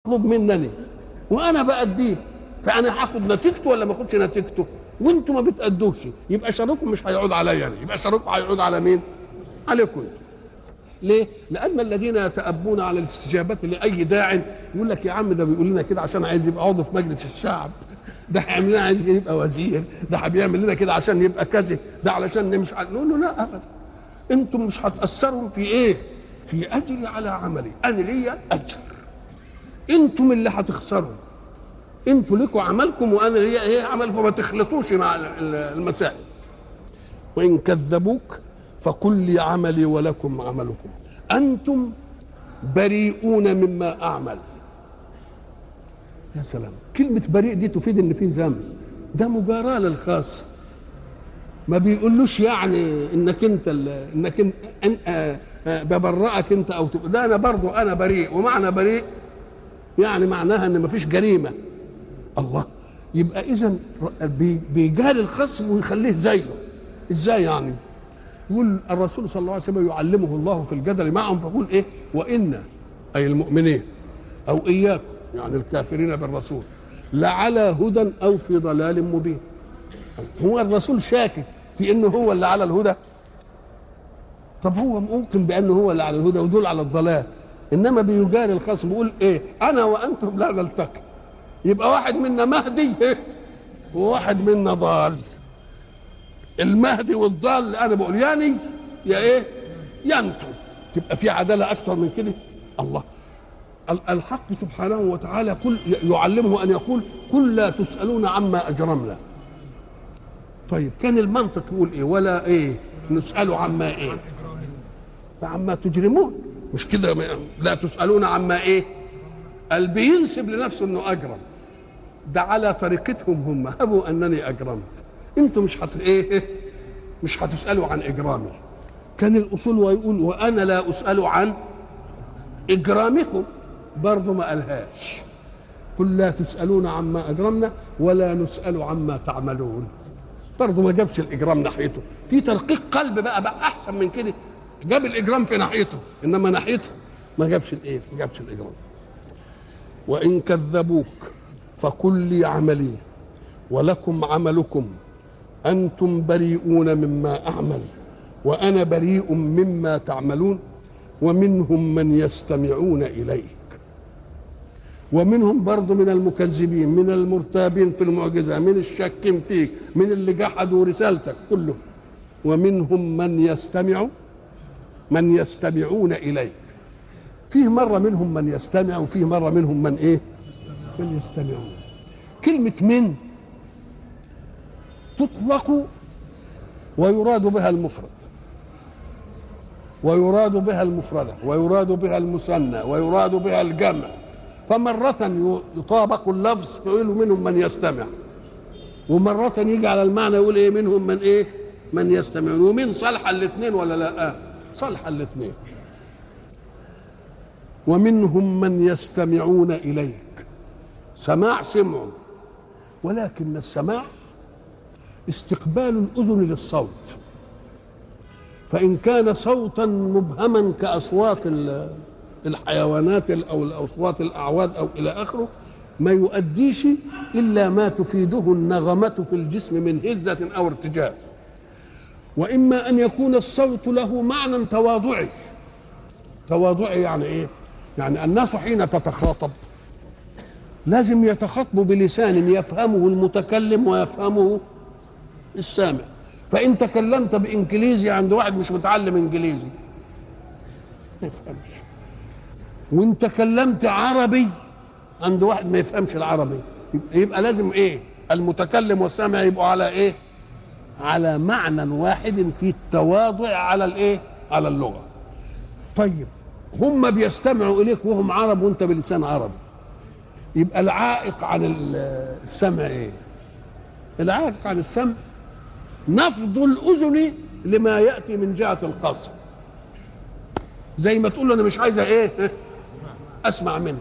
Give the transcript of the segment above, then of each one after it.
مطلوب منني وانا باديه فانا هاخد نتيجته ولا ما اخدش نتيجته وانتم ما بتادوش يبقى شركم مش هيعود عليا يعني يبقى شركم هيعود على مين عليكم انتم ليه؟ لأن الذين يتأبون على الاستجابة لأي داع يقول لك يا عم ده بيقول لنا كده عشان عايز يبقى عضو في مجلس الشعب ده هيعمل لنا عايز يبقى وزير ده بيعمل لنا كده عشان يبقى كذا ده علشان نمشي نقول له لا أبدا أنتم مش هتأثروا في إيه؟ في أجري على عملي أنا ليا أجر أنتم اللي هتخسروا أنتوا لكم عملكم وأنا ليا إيه عمل فما تخلطوش مع المسائل وإن كذبوك فقل لي عملي ولكم عملكم انتم بريئون مما اعمل يا سلام كلمة بريء دي تفيد ان في ذنب ده مجاراة للخاص ما بيقولوش يعني انك انت انك انت أن آه آه ببرئك انت او تب... ده انا برضو انا بريء ومعنى بريء يعني معناها ان مفيش جريمة الله يبقى اذا بيجاري الخصم ويخليه زيه ازاي يعني يقول الرسول صلى الله عليه وسلم يعلمه الله في الجدل معهم فيقول ايه وان اي المؤمنين او اياكم يعني الكافرين بالرسول لعلى هدى او في ضلال مبين هو الرسول شاكك في انه هو اللي على الهدى طب هو ممكن بانه هو اللي على الهدى ودول على الضلال انما بيجاري الخصم بيقول ايه انا وانتم لا نلتقي يبقى واحد منا مهدي وواحد منا ضال المهدي والضال انا بقول يعني يا ايه يا انتم تبقى في عداله اكثر من كده الله الحق سبحانه وتعالى كل يعلمه ان يقول قل لا تسالون عما اجرمنا طيب كان المنطق يقول ايه ولا ايه نساله عما ايه عما تجرمون مش كده لا تسالون عما ايه قال بينسب لنفسه انه اجرم ده على طريقتهم هم هبوا انني اجرمت انتوا مش هت ايه مش هتسالوا عن اجرامي كان الاصول ويقول وانا لا اسال عن اجرامكم برضه ما قالهاش قل لا تسالون عما اجرمنا ولا نسال عما تعملون برضه ما جابش الاجرام ناحيته في ترقيق قلب بقى بقى احسن من كده جاب الاجرام في ناحيته انما ناحيته ما جابش الايه ما جابش الاجرام وان كذبوك فقل لي عملي ولكم عملكم انتم بريئون مما اعمل وانا بريء مما تعملون ومنهم من يستمعون اليك ومنهم برضه من المكذبين من المرتابين في المعجزه من الشاكين فيك من اللي جحدوا رسالتك كله ومنهم من يستمع من يستمعون اليك فيه مره منهم من يستمع وفيه مره منهم من ايه من يستمعون كلمه من تطلق ويراد بها المفرد ويراد بها المفردة ويراد بها المثنى ويراد بها الجمع فمرة يطابق اللفظ فيقول منهم من يستمع ومرة يجي على المعنى يقول ايه منهم من ايه من يستمعون ومن صالح الاثنين ولا لا آه صالح الاثنين ومنهم من يستمعون إليك سماع سمع ولكن السماع استقبال الاذن للصوت فان كان صوتا مبهما كاصوات الحيوانات او الاصوات الاعواد او الى اخره ما يؤديش الا ما تفيده النغمه في الجسم من هزه او ارتجاف واما ان يكون الصوت له معنى تواضعي تواضعي يعني ايه يعني الناس حين تتخاطب لازم يتخاطبوا بلسان يفهمه المتكلم ويفهمه السامع فان تكلمت بانجليزي عند واحد مش متعلم انجليزي ما يفهمش وان تكلمت عربي عند واحد ما يفهمش العربي يبقى لازم ايه المتكلم والسامع يبقوا على ايه على معنى واحد في التواضع على الايه على اللغه طيب هم بيستمعوا اليك وهم عرب وانت بلسان عربي يبقى العائق عن السمع ايه العائق عن السمع نفض الاذن لما ياتي من جهه الخصم زي ما تقول له انا مش عايزه ايه اسمع منك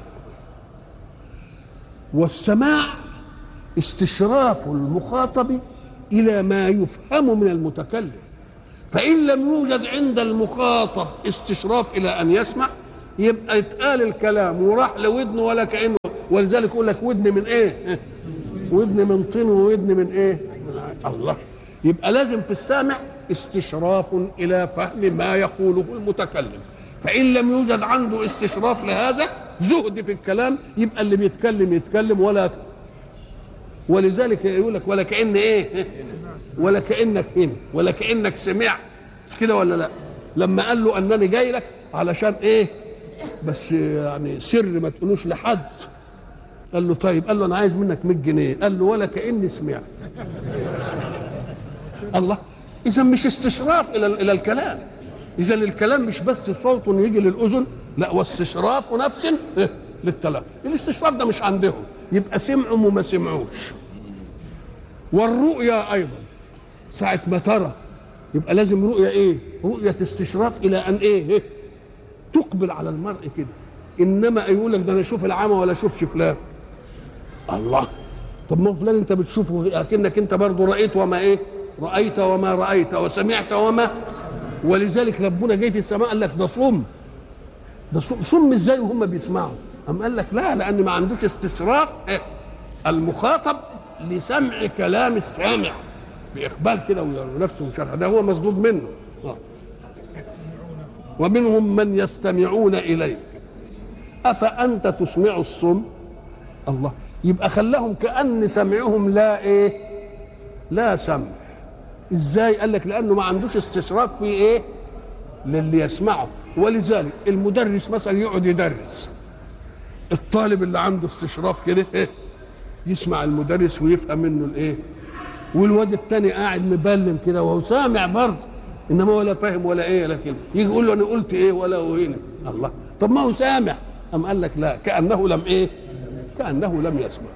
والسماع استشراف المخاطب الى ما يفهم من المتكلم فان لم يوجد عند المخاطب استشراف الى ان يسمع يبقى يتقال الكلام وراح لودنه ولا كانه ولذلك يقول لك ودن من ايه ودن من طين وودن من ايه الله يبقى لازم في السامع استشراف الى فهم ما يقوله المتكلم فان لم يوجد عنده استشراف لهذا زهد في الكلام يبقى اللي بيتكلم يتكلم ولا ولذلك يقول لك ولا كان ايه ولا كانك هنا ولا كانك سمعت مش كده ولا لا لما قال له انني جاي لك علشان ايه بس يعني سر ما تقولوش لحد قال له طيب قال له انا عايز منك 100 جنيه قال له ولا كاني سمعت الله اذا مش استشراف الى الى الكلام اذا الكلام مش بس صوت يجي للاذن لا واستشراف نفس إيه؟ للكلام الاستشراف ده مش عندهم يبقى سمعوا وما سمعوش والرؤيا ايضا ساعه ما ترى يبقى لازم رؤيا ايه رؤيه استشراف الى ان ايه, إيه؟ تقبل على المرء كده انما يقول لك ده انا اشوف العمى ولا اشوفش فلان الله طب ما هو فلان انت بتشوفه اكنك انت برضه رايت وما ايه رايت وما رايت وسمعت وما ولذلك ربنا جاي في السماء قال لك ده صم ده صم, صم ازاي وهم بيسمعوا أم قال لك لا لأن ما عندوش استشراف إيه؟ المخاطب لسمع كلام السامع بإقبال كده ونفسه مشرح ده هو مصدود منه آه. ومنهم من يستمعون إليك أفأنت تسمع الصم الله يبقى خلاهم كأن سمعهم لا إيه لا سمع إزاي قال لك لأنه ما عندوش استشراف في إيه للي يسمعه ولذلك المدرس مثلا يقعد يدرس الطالب اللي عنده استشراف كده إيه؟ يسمع المدرس ويفهم منه الايه والواد التاني قاعد مبلم كده وهو سامع برضه انما ولا فاهم ولا ايه ولا كلمه يجي يقول له انا قلت ايه ولا وهنا الله طب ما هو سامع ام قال لك لا كانه لم ايه كانه لم يسمع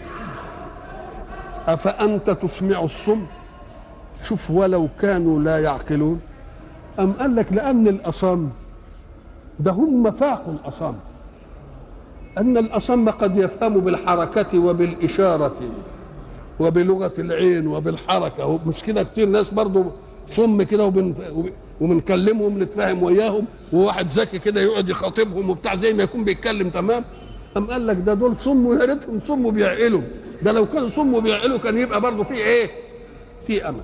افانت تسمع الصم شوف ولو كانوا لا يعقلون ام قال لك لان الاصم ده هم فاقوا الاصم أن الأصم قد يفهم بالحركة وبالإشارة وبلغة العين وبالحركة مش كده كتير ناس برضو صم كده وبن وبنكلمهم نتفاهم وياهم وواحد ذكي كده يقعد يخاطبهم وبتاع زي ما يكون بيتكلم تمام أم قال لك ده دول صم ويا ريتهم صم وبيعقلوا ده لو كانوا صم وبيعقلوا كان يبقى برضه في ايه؟ في امل.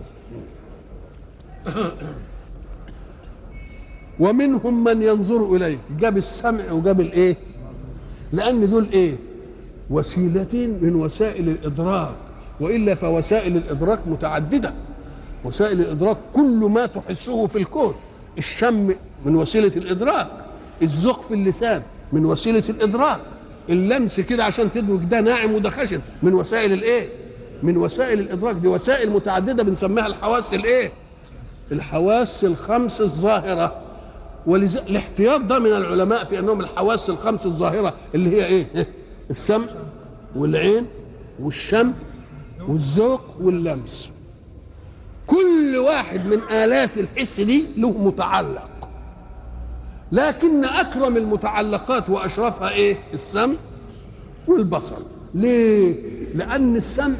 ومنهم من ينظر اليك جاب السمع وجاب الايه؟ لان دول ايه وسيلتين من وسائل الادراك والا فوسائل الادراك متعدده وسائل الادراك كل ما تحسه في الكون الشم من وسيله الادراك الذوق في اللسان من وسيله الادراك اللمس كده عشان تدرك ده ناعم وده خشن من وسائل الايه من وسائل الادراك دي وسائل متعدده بنسميها الحواس الايه الحواس الخمس الظاهره ولذا الاحتياط ده من العلماء في انهم الحواس الخمس الظاهره اللي هي ايه؟ السمع والعين والشم والذوق واللمس. كل واحد من الات الحس دي له متعلق. لكن اكرم المتعلقات واشرفها ايه؟ السمع والبصر. ليه؟ لان السمع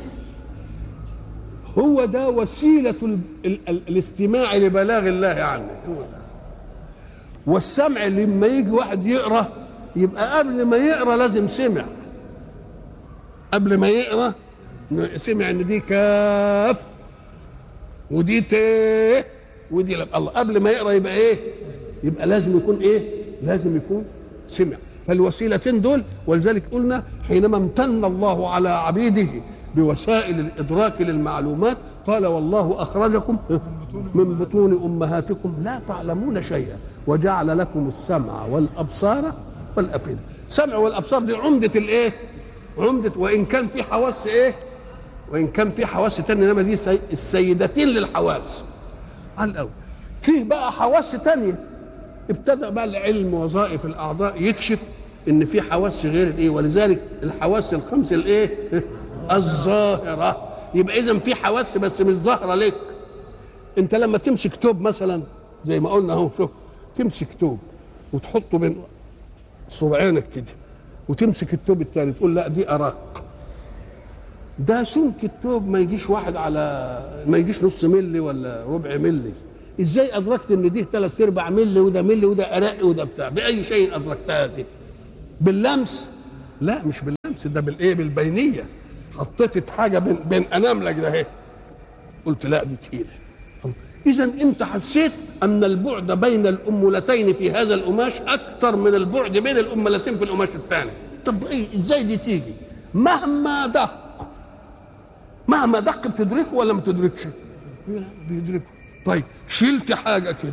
هو ده وسيله ال ال ال الاستماع لبلاغ الله عنه. هو ده. والسمع لما يجي واحد يقرا يبقى قبل ما يقرا لازم سمع قبل ما يقرا سمع ان دي كاف ودي ت ودي لب. الله قبل ما يقرا يبقى ايه يبقى لازم يكون ايه لازم يكون سمع فالوسيلتين دول ولذلك قلنا حينما امتن الله على عبيده بوسائل الادراك للمعلومات قال والله اخرجكم من بطون امهاتكم لا تعلمون شيئا وجعل لكم السمع والابصار والافئده سمع والابصار دي عمده الايه عمده وان كان في حواس ايه وان كان في حواس تانية انما دي السيدتين للحواس على الاول فيه بقى حواس تانية ابتدأ بقى العلم وظائف الاعضاء يكشف ان في حواس غير الايه ولذلك الحواس الخمس الايه الظاهره يبقى اذا في حواس بس مش ظاهره لك انت لما تمسك توب مثلا زي ما قلنا اهو شوف تمسك توب وتحطه بين صبعينك كده وتمسك التوب الثاني تقول لا دي ارق ده سمك التوب ما يجيش واحد على ما يجيش نص ملي ولا ربع ملي ازاي ادركت ان دي ثلاث ارباع ملي وده ملي وده ارق وده بتاع باي شيء ادركت هذه باللمس لا مش باللمس ده بالايه بالبينيه حطيت حاجه بين بين اناملك ده اهي قلت لا دي تقيله اذا انت حسيت ان البعد بين الامولتين في هذا القماش اكثر من البعد بين الامولتين في القماش الثاني طب ايه ازاي دي تيجي مهما دق مهما دق بتدركه ولا ما تدركش بيدركه طيب شلت حاجه كده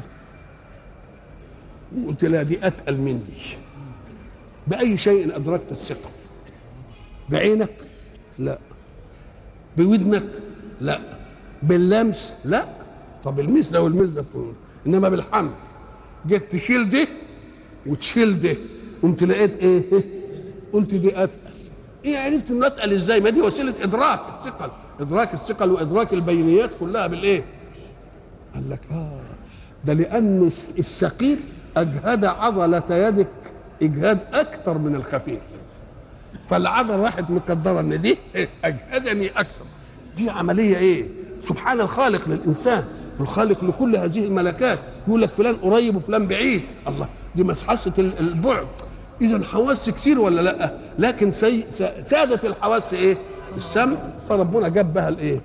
وقلت لا دي اتقل من دي باي شيء ادركت الثقه بعينك لا بودنك لا باللمس لا طب المس ده والمس ده انما بالحمل جيت تشيل ده وتشيل ده قمت لقيت ايه قلت دي اتقل ايه عرفت انه اتقل ازاي ما دي وسيله ادراك الثقل ادراك الثقل وادراك البينيات كلها بالايه قال لك اه ده لان الثقيل اجهد عضله يدك اجهاد اكثر من الخفيف فالعضله راحت مقدره ان دي اجهدني اكثر دي عمليه ايه سبحان الخالق للانسان الخالق لكل هذه الملكات يقول لك فلان قريب وفلان بعيد الله دي مسحسه البعد اذا حواس كثير ولا لا لكن سي سادت الحواس ايه السمع فربنا جاب بها الايه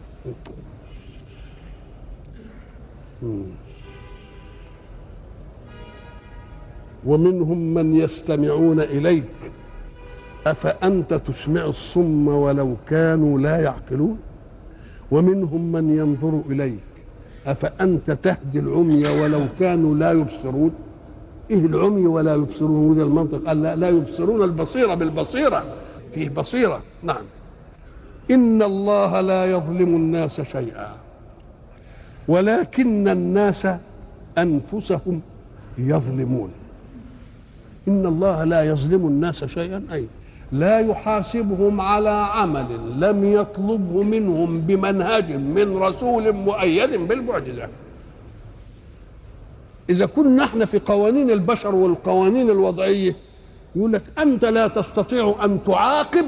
ومنهم من يستمعون اليك افانت تسمع الصم ولو كانوا لا يعقلون ومنهم من ينظر اليك افانت تهدي العمي ولو كانوا لا يبصرون ايه العمي ولا يبصرون وده المنطق قال لا, لا يبصرون البصيره بالبصيره فيه بصيره نعم ان الله لا يظلم الناس شيئا ولكن الناس انفسهم يظلمون ان الله لا يظلم الناس شيئا اي لا يحاسبهم على عمل لم يطلبه منهم بمنهج من رسول مؤيد بالمعجزه اذا كنا احنا في قوانين البشر والقوانين الوضعيه يقول لك انت لا تستطيع ان تعاقب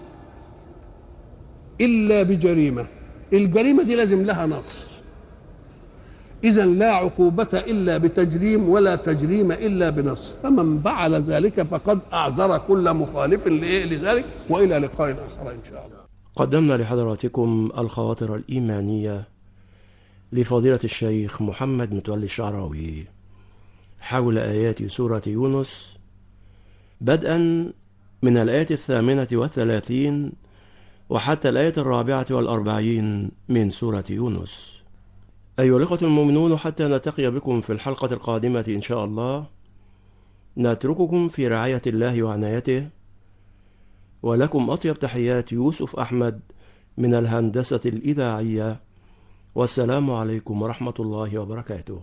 الا بجريمه الجريمه دي لازم لها نص إذا لا عقوبة إلا بتجريم ولا تجريم إلا بنص فمن فعل ذلك فقد أعذر كل مخالف لذلك وإلى لقاء آخر إن شاء الله قدمنا لحضراتكم الخواطر الإيمانية لفضيلة الشيخ محمد متولي الشعراوي حول آيات سورة يونس بدءا من الآية الثامنة والثلاثين وحتى الآية الرابعة والأربعين من سورة يونس أيها الأخوة المؤمنون حتى نلتقي بكم في الحلقة القادمة إن شاء الله نترككم في رعاية الله وعنايته ولكم أطيب تحيات يوسف أحمد من الهندسة الإذاعية والسلام عليكم ورحمة الله وبركاته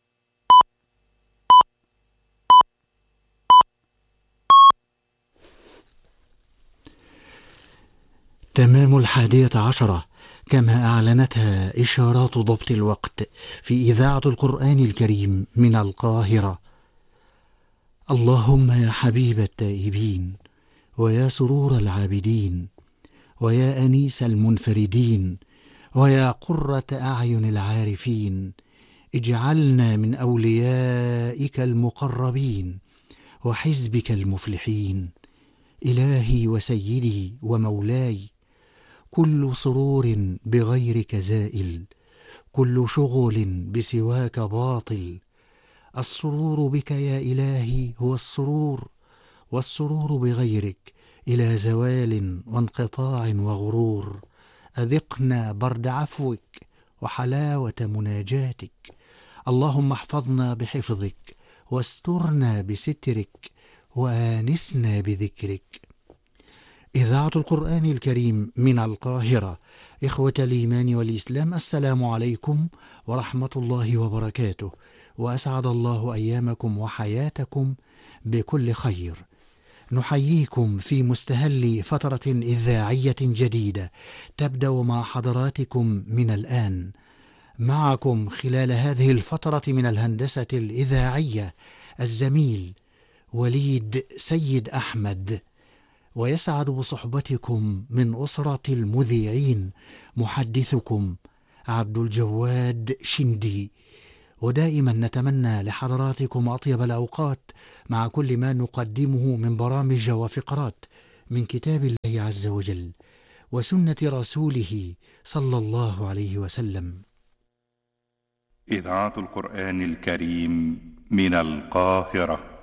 تمام الحادية عشرة كما أعلنتها إشارات ضبط الوقت في إذاعة القرآن الكريم من القاهرة اللهم يا حبيب التائبين ويا سرور العابدين ويا أنيس المنفردين ويا قرة أعين العارفين اجعلنا من أوليائك المقربين وحزبك المفلحين إلهي وسيدي ومولاي كل سرور بغيرك زائل كل شغل بسواك باطل السرور بك يا الهي هو السرور والسرور بغيرك الى زوال وانقطاع وغرور اذقنا برد عفوك وحلاوه مناجاتك اللهم احفظنا بحفظك واسترنا بسترك وانسنا بذكرك إذاعة القرآن الكريم من القاهرة إخوة الإيمان والإسلام السلام عليكم ورحمة الله وبركاته وأسعد الله أيامكم وحياتكم بكل خير نحييكم في مستهل فترة إذاعية جديدة تبدأ مع حضراتكم من الآن معكم خلال هذه الفترة من الهندسة الإذاعية الزميل وليد سيد أحمد ويسعد بصحبتكم من أسرة المذيعين محدثكم عبد الجواد شندي ودائما نتمنى لحضراتكم أطيب الأوقات مع كل ما نقدمه من برامج وفقرات من كتاب الله عز وجل وسنه رسوله صلى الله عليه وسلم إذاعة القرآن الكريم من القاهرة